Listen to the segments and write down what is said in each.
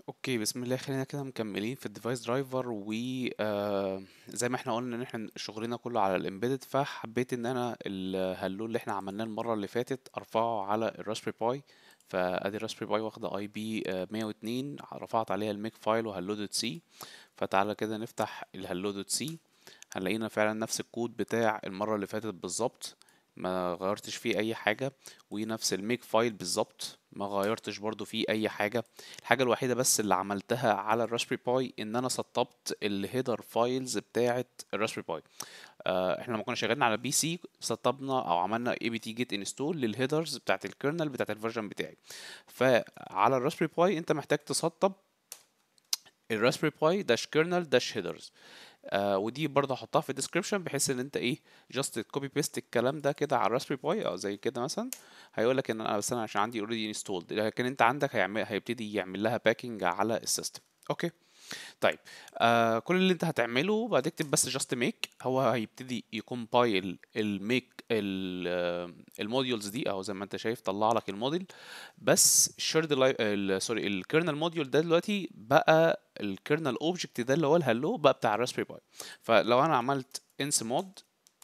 اوكي بسم الله خلينا كده مكملين في الديفايس درايفر و آه، زي ما احنا قلنا ان احنا شغلنا كله على الامبيدد فحبيت ان انا الهلو اللي احنا عملناه المره اللي فاتت ارفعه على الراسبري باي فادي الراسبري باي واخده اي بي 102 رفعت عليها الميك فايل وهلو دوت سي فتعالى كده نفتح الهلو دوت سي هنلاقينا فعلا نفس الكود بتاع المره اللي فاتت بالظبط ما غيرتش فيه اي حاجه ونفس الميك فايل بالظبط ما غيرتش برضو فيه اي حاجه الحاجه الوحيده بس اللي عملتها على الراسبري باي ان انا سطبت الهيدر فايلز بتاعه الراسبري باي آه احنا لما كنا شغالين على بي سي سطبنا او عملنا اي بي تي جيت انستول للهيدرز بتاعه الكيرنل بتاعه الفيرجن بتاعي فعلى الراسبري باي انت محتاج تسطب الراسبري باي داش كيرنل داش هيدرز آه ودي برضه هحطها في الديسكربشن بحيث ان انت ايه جاست كوبي بيست الكلام ده كده على الراسبري باي او زي كده مثلا هيقول لك ان انا بس انا عشان عندي اوريدي انستولد لكن انت عندك هيعمل هيبتدي يعمل لها باكينج على السيستم اوكي طيب آه كل اللي انت هتعمله بعد تكتب بس جاست ميك هو هيبتدي يكومبايل الميك الموديولز دي اهو زي ما انت شايف طلع لك الموديل بس الشيرد سوري الكيرنل موديول ده دلوقتي بقى الكيرنل اوبجكت ده اللي هو الهلو بقى بتاع الراسبري باي فلو انا عملت انس مود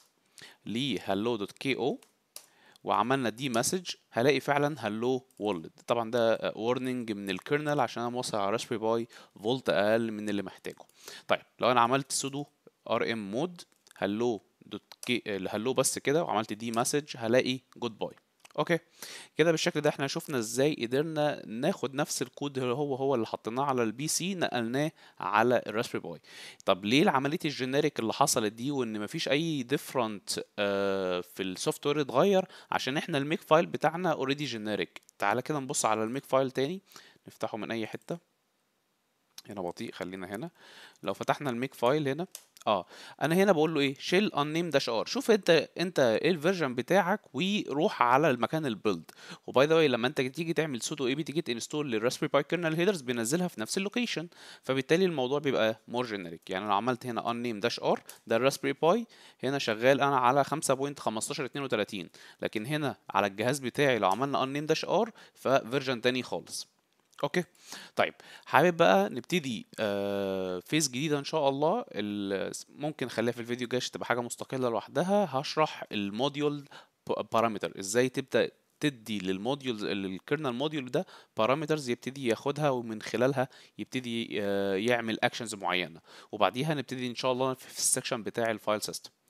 لهلو دوت كي او وعملنا دي مسج هلاقي فعلا هلو وورلد طبعا ده وورنينج من الكيرنل عشان انا موصل على راسبري باي فولت اقل من اللي محتاجه طيب لو انا عملت سودو ار ام مود هلو دوت كي هلو بس كده وعملت دي مسج هلاقي جود باي اوكي كده بالشكل ده احنا شفنا ازاي قدرنا ناخد نفس الكود اللي هو هو اللي حطيناه على البي سي نقلناه على الراسبري باي طب ليه العمليه الجينيريك اللي حصلت دي وان مفيش اي ديفرنت في السوفت وير اتغير عشان احنا الميك فايل بتاعنا اوريدي جينيريك تعالى كده نبص على الميك فايل تاني نفتحه من اي حته هنا بطيء خلينا هنا لو فتحنا الميك فايل هنا اه انا هنا بقول له ايه شيل انيم داش ار شوف انت انت ايه الفيرجن بتاعك وروح على المكان البيلد وباي ذا واي لما انت تيجي تعمل سودو اي بي تي جيت انستول للراسبري باي كيرنل هيدرز بينزلها في نفس اللوكيشن فبالتالي الموضوع بيبقى مور جينيريك يعني انا عملت هنا انيم داش ار ده الراسبري باي هنا شغال انا على 5.1532 لكن هنا على الجهاز بتاعي لو عملنا انيم داش ار ففيرجن تاني خالص اوكي طيب حابب بقى نبتدي آه فيز جديده ان شاء الله ممكن نخليها في الفيديو الجاي تبقى حاجه مستقله لوحدها هشرح الموديول بارامتر ازاي تبدا تدي للموديول للكيرنل موديول ده بارامترز يبتدي ياخدها ومن خلالها يبتدي آه يعمل اكشنز معينه وبعديها نبتدي ان شاء الله في السكشن بتاع الفايل سيستم